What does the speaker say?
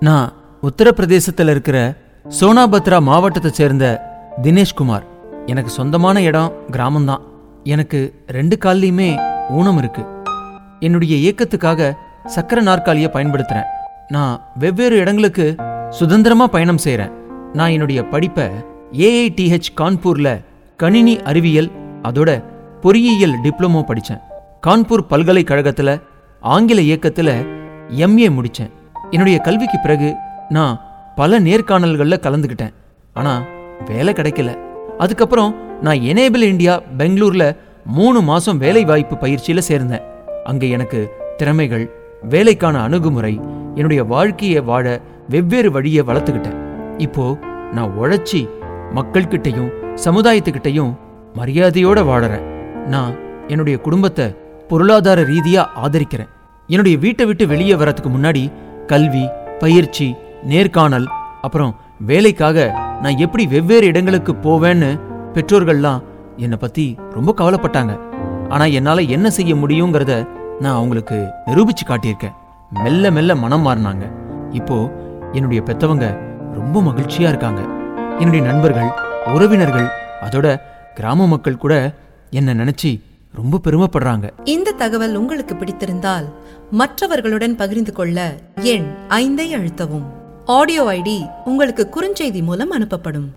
நான் உத்தரப்பிரதேசத்தில் இருக்கிற சோனாபத்ரா மாவட்டத்தை சேர்ந்த தினேஷ்குமார் எனக்கு சொந்தமான இடம் கிராமம்தான் எனக்கு ரெண்டு கால்லையுமே ஊனம் இருக்கு என்னுடைய இயக்கத்துக்காக சக்கர நாற்காலியை பயன்படுத்துறேன் நான் வெவ்வேறு இடங்களுக்கு சுதந்திரமா பயணம் செய்றேன் நான் என்னுடைய படிப்பை ஏஐடிஹெச் கான்பூர்ல கணினி அறிவியல் அதோட பொறியியல் டிப்ளமோ படித்தேன் கான்பூர் பல்கலைக்கழகத்துல ஆங்கில இயக்கத்துல எம்ஏ முடித்தேன் என்னுடைய கல்விக்கு பிறகு நான் பல நேர்காணல்களில் கலந்துக்கிட்டேன் ஆனா வேலை கிடைக்கல அதுக்கப்புறம் நான் எனேபிள் இந்தியா பெங்களூர்ல மூணு மாசம் வேலை வாய்ப்பு பயிற்சியில சேர்ந்தேன் அங்க எனக்கு திறமைகள் வேலைக்கான அணுகுமுறை என்னுடைய வாழ்க்கையை வாழ வெவ்வேறு வழியை வளர்த்துக்கிட்டேன் இப்போ நான் உழைச்சி மக்கள்கிட்டயும் சமுதாயத்துக்கிட்டையும் மரியாதையோட வாழறேன் நான் என்னுடைய குடும்பத்தை பொருளாதார ரீதியா ஆதரிக்கிறேன் என்னுடைய வீட்டை விட்டு வெளியே வரதுக்கு முன்னாடி கல்வி பயிற்சி நேர்காணல் அப்புறம் வேலைக்காக நான் எப்படி வெவ்வேறு இடங்களுக்கு போவேன்னு பெற்றோர்கள்லாம் என்னை பத்தி ரொம்ப கவலைப்பட்டாங்க ஆனா என்னால என்ன செய்ய முடியுங்கிறத நான் அவங்களுக்கு நிரூபிச்சு காட்டியிருக்கேன் மெல்ல மெல்ல மனம் மாறினாங்க இப்போ என்னுடைய பெத்தவங்க ரொம்ப மகிழ்ச்சியா இருக்காங்க என்னுடைய நண்பர்கள் உறவினர்கள் அதோட கிராம மக்கள் கூட என்ன நினைச்சு ரொம்ப பெருமைப்படுறாங்க இந்த தகவல் உங்களுக்கு பிடித்திருந்தால் மற்றவர்களுடன் பகிர்ந்து கொள்ள எண் ஐந்தை அழுத்தவும் ஆடியோ ஐடி உங்களுக்கு குறுஞ்செய்தி மூலம் அனுப்பப்படும்